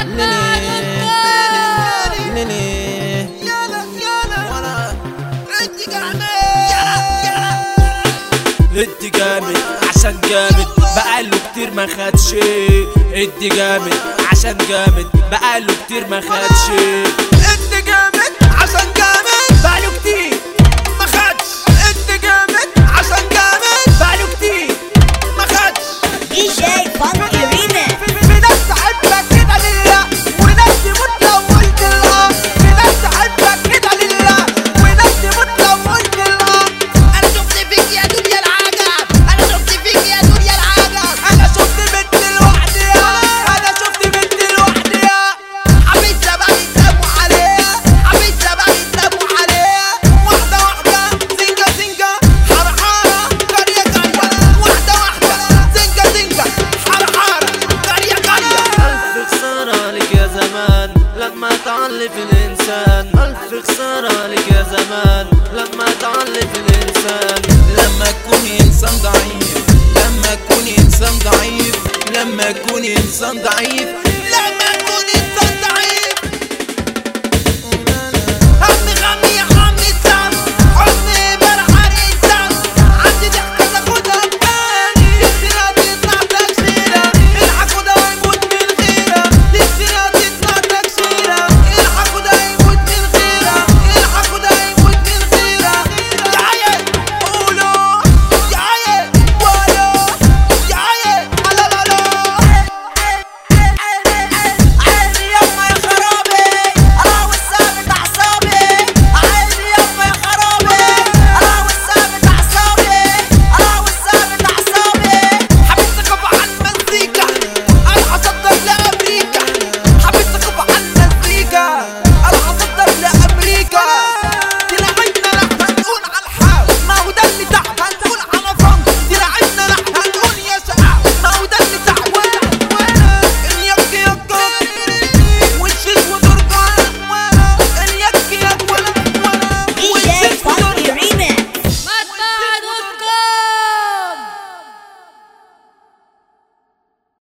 ادي جامد عشان جامد بقاله كتير ما خدش ادي جامد عشان جامد بقاله كتير ما خدش ادي جامد عشان جامد بقاله كتير ما خدش ادي جامد عشان جامد بقاله كتير ما خدش DJ Funky Remix في ناس تحبك كده لله وناس تموت لو قلت لها في ناس تحبك كده لله وناس تموت لو قلت لها انا شفت فيك يا دنيا العجب انا شفت فيك يا دنيا العجب انا شفت بنت لوحدي انا شفت بنت لوحدي حبيت زمان يتلموا عليها حبيت زمان يتلموا عليها واحدة واحدة زنجة زنجة حرحارة قرية قرية واحدة واحدة زنجة زنجة حرحارة قرية قرية ألف خسارة لك يا زمان لما تعلف الإنسان ألف خسارة لك يا زمان لما تعلف الإنسان لما تكون انسان ضعيف لما تكون انسان ضعيف لما تكون انسان ضعيف